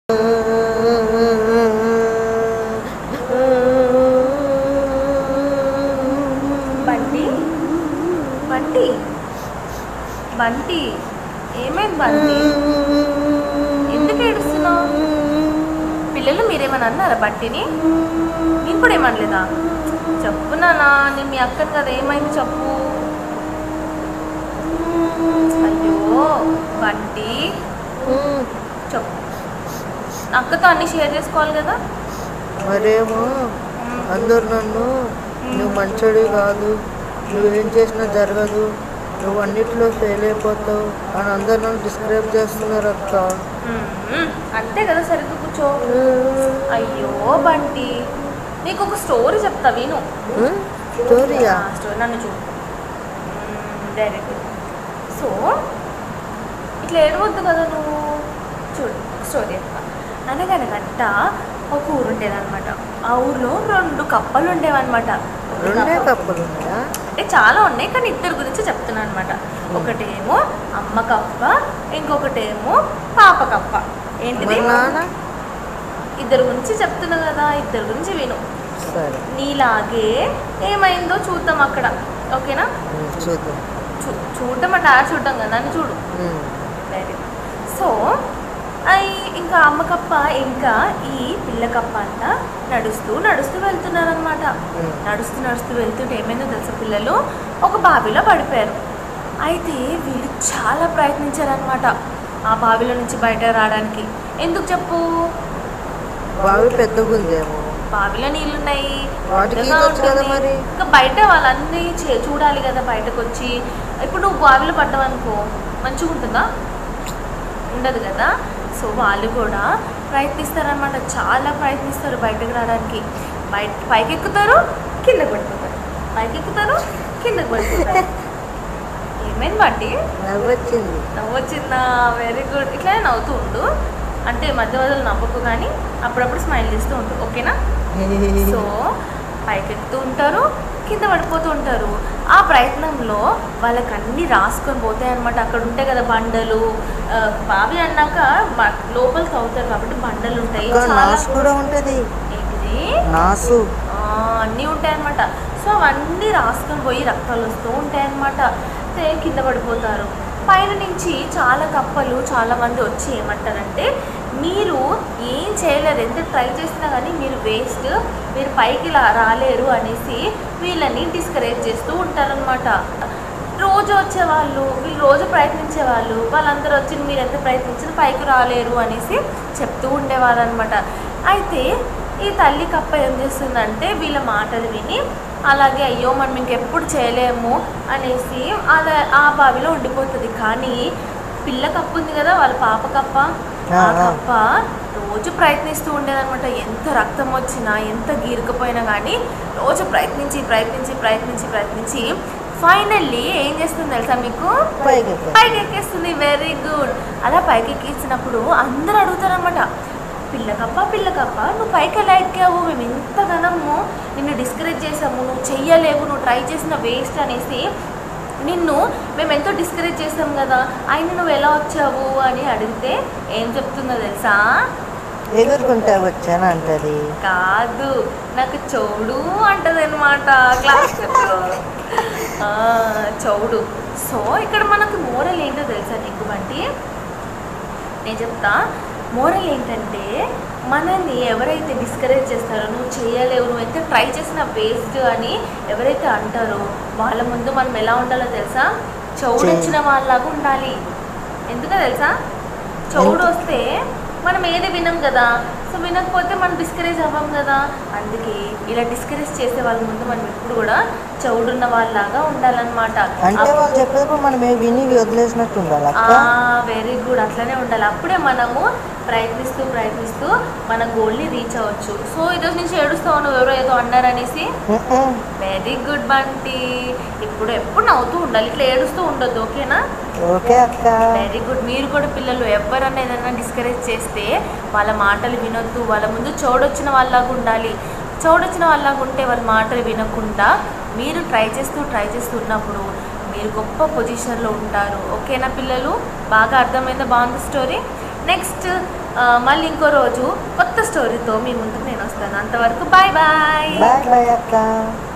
బంటి బంటి బంటి ఏమైంది బంటి ఎందుకు ఏడుస్తున్నావు పిల్లలు మీరేమని అన్నారా బంటిని మీరు కూడా ఏమనలేదా చెప్పు నానా నేను మీ అక్కని కదా ఏమైంది చెప్పు అయ్యో బంటి చెప్పు అక్కతో అన్ని షేర్ చేసుకోవాలి కదా మరేమో అందరు నన్ను నువ్వు మంచోడి కాదు నువ్వేం చేసినా జరగదు నువ్వు అన్నిట్లో ఫెయిల్ అయిపోతావు అని అందరు నన్ను డిస్క్రైబ్ చేస్తున్నారు అక్క మ్మ్. అంతే కదా సరిగ్గా కూర్చో అయ్యో బంటి నీకు ఒక స్టోరీ చెప్తా విను ఉమ్, స్టోరీయా ఆ స్టోరీ నన్ను చూడు డైరెక్ట్ సో ఇట్లా ఏడవద్దు కదా నువ్వు చూడు స్టోరీ చెప్తా అనగనగంట ఒక ఊరు ఉండేదన్నమాట ఆ ఊర్లో రెండు కప్పలు ఉండేవన్నమాట ఒక రెండే కప్ప- కప్పులు ఉన్నాయా అంటే చాలా ఉన్నాయి కానీ ఇద్దరు గురించి చెప్తున్నాను అనమాట ఒకటేమో అమ్మ కప్ప ఇంకొకటేమో పాప కప్ప ఏంటిది మరి నాన్న ఇద్దరు గురించి చెప్తున్నా కదా ఇద్దరు గురించి విను సరే నీలాగే ఏమైందో చూద్దాం అక్కడ ఓకేనా ఉమ్, చూద్దాం చూ చూడటం అంటే ఆడ చూడటం కదా అని చూడు ఉమ్, వెరీ గుడ్ సో అయి ఇంకా అమ్మ కప్ప ఇంకా ఈ పిల్ల కప్ప అంట నడుస్తూ నడుస్తూ వెళ్తున్నారనమాట ఉమ్. నడుస్తూ నడుస్తూ వెళ్తుంటే ఏమైందో తెలుసా పిల్లలు ఒక బావిలో పడిపోయారు అయితే వీళ్ళు చాలా ప్రయత్నించారనమాట ఆ బావిలో నుంచి బయట రావడానికి ఎందుకు చెప్పు బావి పెద్దగా ఉందేమో బావిలో నీళ్ళున్నాయి వాటికి పెద్దగా ఈదొచ్చు కదా ఉంటుంది. మరి. ఇంకా బయట వాళ్ళన్నీ చే- చూడాలి కదా బయటకు వచ్చి ఇప్పుడు నువ్వు బావిలో పడ్డావనుకో మంచిగా ఉంటుందా ఉండదు కదా సో వాళ్ళు కూడా ప్రయత్నిస్తారనమాట చాలా ప్రయత్నిస్తారు బయటకు రావడానికి బయట పైకి ఎక్కుతారు కింద పడిపోతారు పైకి ఎక్కుతారు కిందకి పడిపోతారు ఏమైంది బట్టి నవ్వొచ్చింది నవ్వొచ్చిందా వెరీ గుడ్ ఇట్లానే నవ్వుతూ ఉండు అంటే మధ్య మధ్యలో నవ్వకు కానీ అప్పుడప్పుడు స్మైల్ చేస్తూ ఉండు ఓకేనా సో పైకెక్కుతూ ఉంటారు కింద పడిపోతూ ఉంటారు ఆ ప్రయత్నంలో వాళ్ళకి అన్ని రాసుకొని పోతాయి అనమాట అక్కడ ఉంటాయి కదా బండలు ఆ, బావి అన్నాక బ- లోపల తవ్వుతారు కాబట్టి బండలు ఉంటాయి ఇంకా చాలా నాసు కూడా ఉంటది ఏంటిది నాసు ఆ, అన్నీ ఉంటాయన్నమాట సో అవన్నీ రాసుకొని పోయి రక్తాలు వస్తూ ఉంటాయన్నమాట అయితే కింద పడిపోతారు పైన నుంచి చాలా కప్పలు చాలా మంది వచ్చి ఏమంటారంటే మీరు ఏం చేయలేరు ఎంత ట్రై చేసినా కానీ మీరు వేస్ట్ మీరు పైకి లా- రాలేరు అనేసి వీళ్ళని డిస్కరేజ్ చేస్తూ ఉంటారనమాట రోజు వచ్చేవాళ్ళు వీళ్ళు రోజు ప్రయత్నించే వాళ్ళు వాళ్ళందరూ వచ్చి మీరు ఎంత ప్రయత్నించినా పైకి రాలేరు అనేసి చెప్తూ ఉండేవాళ్ళు అనమాట అయితే ఈ తల్లి కప్ప ఏం చేస్తుందంటే వీళ్ళ మాటలు విని అలాగే అయ్యో మనం ఇంకెప్పుడు చేయలేము అనేసి అలా ఆ బావిలో ఉండిపోతుంది కానీ పిల్ల కప్ప ఉంది కదా వాళ్ళ పాప కప్ప ఆ ఆ, ఆ. కప్ప రోజు ప్రయత్నిస్తూ ఉండేదన్నమాట ఎంత రక్తం వచ్చినా ఎంత గీరుకుపోయినా కానీ రోజు ప్రయత్నించి ప్రయత్నించి ప్రయత్నించి ప్రయత్నించి ఫైనల్లీ ఏం చేస్తుంది తెలుసా మీకు పైకి ఎక్కారు. పైకి ఎక్కేస్తుంది వెరీ గుడ్ అలా పైకి ఎక్కించినప్పుడు అందరూ అడుగుతారనమాట పిల్లకప్ప పిల్లకప్ప నువ్వు పైకి ఎలా ఎక్కావు మేము ఇంతగానము నిన్ను డిస్కరేజ్ చేసాము నువ్వు చెయ్యలేవు నువ్వు ట్రై చేసిన వేస్ట్ అనేసి నిన్ను మేము ఎంతో డిస్కరేజ్ చేసాం కదా అయినా నువ్వు ఎలా వచ్చావు అని అడిగితే ఏం చెప్తుందో తెలుసా ఎగురుకుంటా వచ్చాను అంటది కాదు నాకు చౌడు అంటది అనమాట క్లాస్ చౌడు సో ఇక్కడ మనకు మోరల్ ఏంటో తెలుసా నీకు బట్టి నేను చెప్తా మోరల్ ఏంటంటే మనల్ని ఎవరైతే డిస్కరేజ్ చేస్తారో నువ్వు చేయలేవు నువ్వు ఎంత ట్రై చేసినా వేస్ట్ అని ఎవరైతే అంటారో వాళ్ళ ముందు మనం ఎలా ఉండాలో తెలుసా చౌడు చేయి. వచ్చిన వాళ్ళలాగా ఉండాలి ఎందుకో తెలుసా చౌడు ఎందుకు? వస్తే మనం ఏది వినం కదా సో వినకపోతే మనం డిస్కరేజ్ అవ్వం కదా అందుకే ఇలా డిస్కరేజ్ చేసే వాళ్ళ ముందు మనం ఎప్పుడు కూడా చౌడున్న వాళ్ళలాగా ఉండాలన్నమాట అంటే వాళ్ళు చెప్పేటప్పుడు మనం ఏ విని వదిలేసినట్టు ఉండాలి అక్క వెరీ గుడ్ అట్లనే ఉండాలి అప్పుడే మనము ప్రయత్నిస్తూ ప్రయత్నిస్తూ మన గోల్ని రీచ్ అవ్వచ్చు సో ఈరోజు నుంచి ఏడుస్తావు నువ్వు ఎవరో ఏదో అన్నారనేసి ఉమ్మ్. వెరీ గుడ్ బంటి ఇప్పుడు ఎప్పుడు నవ్వుతూ ఉండాలి ఇట్లా ఏడుస్తూ ఉండొద్దు ఓకేనా ఓకే అక్క వెరీ గుడ్ మీరు కూడా పిల్లలు ఎవరన్నా ఏదైనా డిస్కరేజ్ చేస్తే వాళ్ళ మాటలు వినొద్దు వాళ్ళ ముందు చోడొచ్చిన వాళ్ళలాగా ఉండాలి చోడొచ్చిన వాళ్ళలాగా ఉంటే వాళ్ళ మాటలు వినకుండా మీరు ట్రై చేస్తూ ట్రై చేస్తూ ఉన్నప్పుడు మీరు గొప్ప పొజిషన్లో ఉంటారు ఓకేనా పిల్లలు బాగా అర్థమైందా బాగుంది స్టోరీ నెక్స్ట్ ఆ, మళ్ళీ ఇంకో రోజు కొత్త స్టోరీతో మీ ముందుకు నేను వస్తాను అంతవరకు బాయ్ బాయ్ బాయ్ బాయ్ అక్క